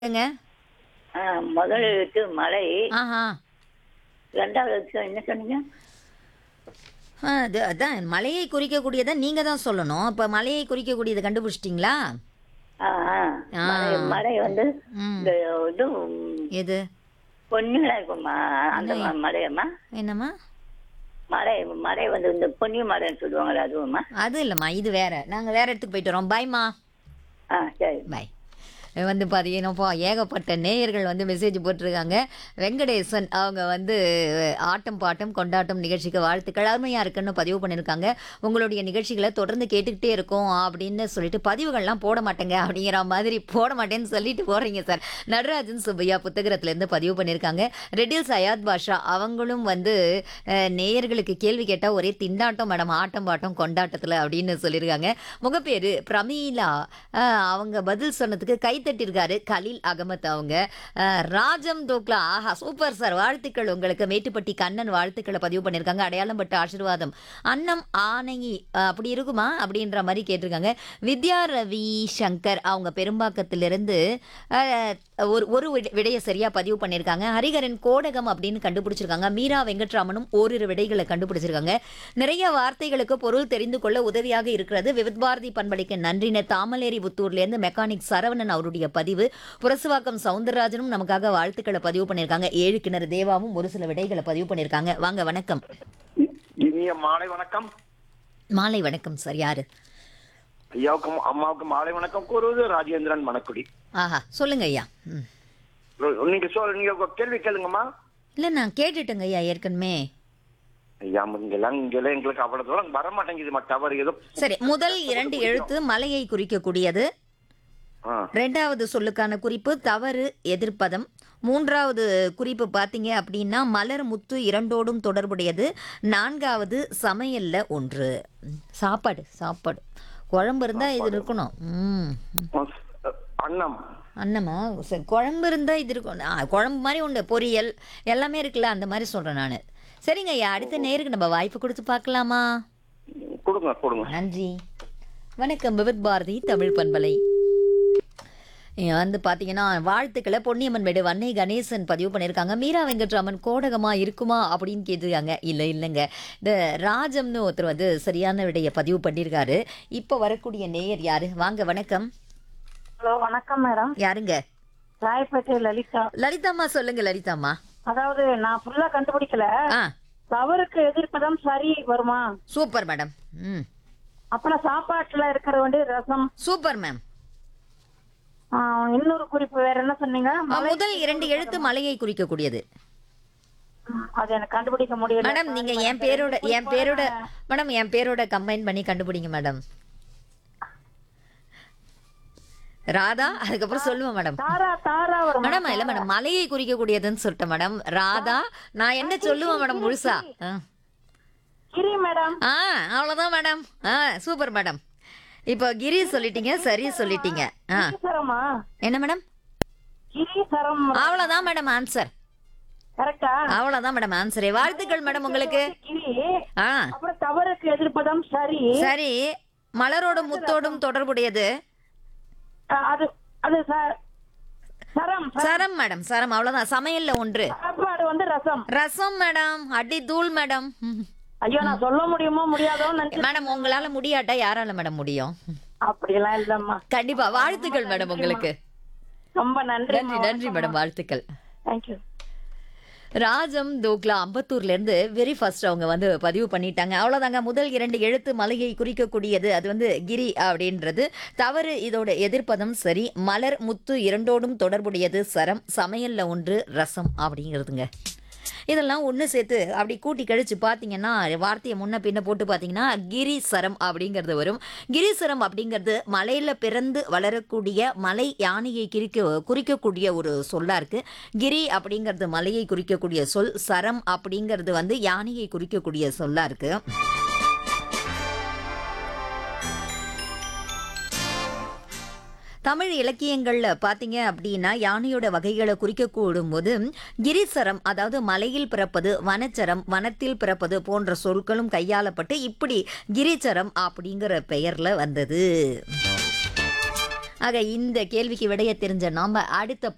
ஏங்க ஆ, முதல் எழுத்து மலை ஆஹா ரெண்டாவது எழுத்து என்ன சொன்னீங்க ஆ, அது அதான் மலையை குறிக்கக்கூடியதை நீங்கள் தான் சொல்லணும் இப்போ மலையை குறிக்கக்கூடியதை கண்டுபிடிச்சிட்டிங்களா ஆ, ஆ. ஆ. மலை மலை வந்து ம் இந்த இது எது பொன்னிலாம் இருக்குமா அந்த என்ன? ம- மலையம்மா என்னம்மா மலை மலை வந்து இந்த பொன்னி மலைன்னு சொல்லுவாங்கல்ல அதுவும்மா அது இல்லைம்மா இது வேற நாங்கள் வேற இடத்துக்கு போயிட்டு வரோம் பாய்மா ஆ சரி பாய் வந்து பார்த்தீங்கன்னாப்பா ஏகப்பட்ட நேயர்கள் வந்து மெசேஜ் போட்டிருக்காங்க வெங்கடேசன் அவங்க வந்து ஆட்டம் பாட்டம் கொண்டாட்டம் நிகழ்ச்சிக்கு வாழ்த்துக்கள் அருமையாக இருக்குன்னு பதிவு பண்ணியிருக்காங்க உங்களுடைய நிகழ்ச்சிகளை தொடர்ந்து கேட்டுக்கிட்டே இருக்கோம் அப்படின்னு சொல்லிட்டு பதிவுகள்லாம் போட மாட்டேங்க அப்படிங்கிற மாதிரி போட மாட்டேன்னு சொல்லிட்டு போடுறீங்க சார் நடராஜன் சுப்பையா புத்தகத்திலேருந்து பதிவு பண்ணியிருக்காங்க ரெட்டில் சயாத் பாஷா அவங்களும் வந்து அஹ், நேயர்களுக்கு கேள்வி கேட்டால் ஒரே திண்டாட்டம் மேடம் ஆட்டம் பாட்டம் கொண்டாட்டத்தில் அப்படின்னு சொல்லியிருக்காங்க முகப்பேரு பிரமீலா அஹ், அவங்க பதில் சொன்னதுக்கு கை தட்டியிருக்காரு கலீல் அகமத் அவங்க அஹ், ராஜம் தோக்லா ஆஹா சூப்பர் சார் வாழ்த்துக்கள் உங்களுக்கு மேட்டுப்பட்டி கண்ணன் வாழ்த்துக்களை பதிவு பண்ணியிருக்காங்க அடையாளம் பட்ட ஆசீர்வாதம் அன்னம் ஆனகி அஹ், அப்படி இருக்குமா அப்படின்ற மாதிரி கேட்டிருக்காங்க வித்யா ரவி சங்கர் அவங்க பெரும்பாக்கத்திலிருந்து அஹ், ஒரு ஒரு விட- விடையை சரியா பதிவு பண்ணியிருக்காங்க ஹரிகரன் கோடகம் அப்படின்னு கண்டுபிடிச்சிருக்காங்க மீரா வெங்கட்ராமனும் ஓரிரு விடைகளை கண்டுபிடிச்சிருக்காங்க நிறைய வார்த்தைகளுக்கு பொருள் தெரிந்து கொள்ள உதவியாக இருக்கிறது விவித் பாரதி பண்பளிக்கு நன்றின தாமலேரி புத்தூர்லேருந்து மெக்கானிக் சரவணன் அவருடைய பதிவு புரசுவாக்கம் சவுந்தரராஜனும் நமக்காக வாழ்த்துக்களை பதிவு பண்ணியிருக்காங்க ஏழு கிணறு தேவாவும் ஒரு சில விடைகளை பதிவு பண்ணியிருக்காங்க வாங்க வணக்கம் இனிய மாலை வணக்கம் மாலை வணக்கம் சார் யாரு ஐயாவுக்கும் அம்மாவுக்கும் மாலை வணக்கம் கூறுவது ராஜேந்திரன் மணக்குடி ஆஹா சொல்லுங்க ஐயா ம் நீங்க சொல் நீங்க உங்க கேள்வி கேளுங்கம்மா இல்லை நான் கேட்டுட்டேங்க ஐயா ஏற்கனவே ஐயா இங்கெல்லாம் இங்கெல்லாம் எங்களுக்கு அவ்வளவு தூரம் வர மாட்டேங்குது டவர் ஏதோ சரி முதல் இரண்டு எழுத்து மலையை குறிக்கக்கூடியது ஆ, ரெண்டாவது சொல்லுக்கான குறிப்பு தவறு எதிர்ப்பதம் மூன்றாவது குறிப்பு பார்த்தீங்க அப்படின்னா மலர் முத்து இரண்டோடும் தொடர்புடையது நான்காவது சமையல்ல ஒன்று ம், சாப்பாடு சாப்பாடு குழம்பு இருந்தால் இது இருக்கணும் ம் அன்னம் அண்ணம்மா சரி குழம்பு இருந்தால் இது இருக்கும் ஆ, குழம்பு மாதிரி உண்டு பொரியல் எல்லாமே இருக்குல்ல அந்த மாதிரி சொல்கிறேன் நான் சரிங்க ஐயா அடுத்த நேருக்கு நம்ம வாய்ப்பு கொடுத்து பார்க்கலாமா கொடுங்க கொடுங்க நன்றி வணக்கம் விவித் பாரதி தமிழ் பண்பலை இங்க வந்து பார்த்தீங்கன்னா வாழ்த்துக்களை பொன்னியம்மன் மேடு வன்னை கணேசன் பதிவு பண்ணியிருக்காங்க மீரா வெங்கட்ராமன் கோடகமா இருக்குமா அப்படின்னு கேட்டிருக்காங்க இல்லை இல்லைங்க இந்த ராஜம்னு ஒருத்தர் வந்து சரியான விடைய பதிவு பண்ணியிருக்காரு இப்போ வரக்கூடிய நேயர் யாரு வாங்க வணக்கம் ஹலோ வணக்கம் மேடம் யாருங்க ராயப்பேட்டை லலிதா லலிதாம்மா சொல்லுங்க லலிதாம்மா அதாவது நான் ஃபுல்லா கண்டுபிடிக்கல ஆ தவறுக்கு எதிர்ப்பதம் சரி வருமா சூப்பர் மேடம் ம் அப்புறம் சாப்பாட்டுல இருக்கிற வேண்டிய ரசம் சூப்பர் மேம் ஆ, இன்னொரு குறிப்பு வேற என்ன சொன்னீங்க மலை- முதல் இரண்டு எழுத்து மலையை குறிக்கக்கூடியது அது எனக்கு கண்டுபிடிக்க முடியல மேடம் நீங்க என் பேரோட என் பேரோட மேடம் என் பேரோட கம்பைன் பண்ணி கண்டுபிடிங்க மேடம் ராதா அதுக்கப்புறம் சொல்லுவேன் மேடம் தாரா தாரா வரும் மேடம் இல்ல மேடம் மலையை குறிக்கக்கூடியதுன்னு சொல்லிட்டேன் மேடம் ராதா நான் என்ன சொல்லுவேன் மேடம் முழுசா ஆ. கிரி மேடம் ஆ அவ்வளவுதான் மேடம் ஆ சூப்பர் மேடம் இப்போ கிரி சொல்லிட்டீங்க சரி சொல்லிட்டீங்க ஆ கிரிசரமா என்ன மேடம் கிரிசரம் அவ்வளவுதான் மேடம் ஆன்சர் கரெக்டா அவ்வளவுதான் மேடம் ஆன்சரே வாழ்த்துக்கள் மேடம் உங்களுக்கு கிரி ஆ அப்புறம் தவறுக்கு எதிர்ப்பதம் சரி சரி மலரோடும் முத்தோடும் தொடர்புடையது ஆ, அது அது ச- சரம் சரம் மேடம் சரம் அவ்வளவுதான் சமையல்ல ஒன்று சாப்பாடு வந்து ரசம் ரசம் மேடம் அடி தூள் மேடம் ம். ஐயோ நான் சொல்ல முடியுமோ முடியாதோன்னு நினைச்சு மேடம் உங்களால முடியாட்டா யாரால மேடம் முடியும் அப்படியெல்லாம் இல்லம்மா கண்டிப்பா வாழ்த்துக்கள் மேடம் உங்களுக்கு ரொம்ப நன்றி நன்றி நன்றி மேடம் வாழ்த்துக்கள் தேங்க்யூ ராஜம் தோக்லா அம்பத்தூர்ல இருந்து வெரி ஃபர்ஸ்ட் அவங்க வந்து பதிவு பண்ணிட்டாங்க அவ்வளவுதாங்க முதல் இரண்டு எழுத்து மலையை குறிக்கக்கூடியது அது வந்து கிரி அப்படின்றது தவறு இதோட எதிர்ப்பதம் சரி மலர் முத்து இரண்டோடும் தொடர்புடையது சரம் சமையல்ல ஒன்று ரசம் அப்படிங்கிறதுங்க இதெல்லாம் ஒன்று சேர்த்து அப்படி கூட்டி கழிச்சு பார்த்தீங்கன்னா வார்த்தையை முன்ன பின்ன போட்டு பார்த்தீங்கன்னா கிரிசரம் அப்படிங்கிறது வரும் கிரிசரம் அப்படிங்கிறது மலையில் பிறந்து வளரக்கூடிய மலை யானையை குறிக்க குறிக்கக்கூடிய ஒரு சொல்லா இருக்கு கிரி அப்படிங்கிறது மலையை குறிக்கக்கூடிய சொல் சரம் அப்படிங்கிறது வந்து யானையை குறிக்கக்கூடிய சொல்லா இருக்கு தமிழ் இலக்கியங்கள்ல பார்த்தீங்க அப்படின்னா யானையோட வகைகளை குறிக்கக்கூடும் போது கிரிசரம் அதாவது மலையில் பிறப்பது வனச்சரம் வனத்தில் பிறப்பது போன்ற சொற்களும் கையாளப்பட்டு இப்படி கிரிச்சரம் அப்படிங்கிற பெயர்ல வந்தது ஆக இந்த கேள்விக்கு விடைய தெரிஞ்ச நாம அடுத்த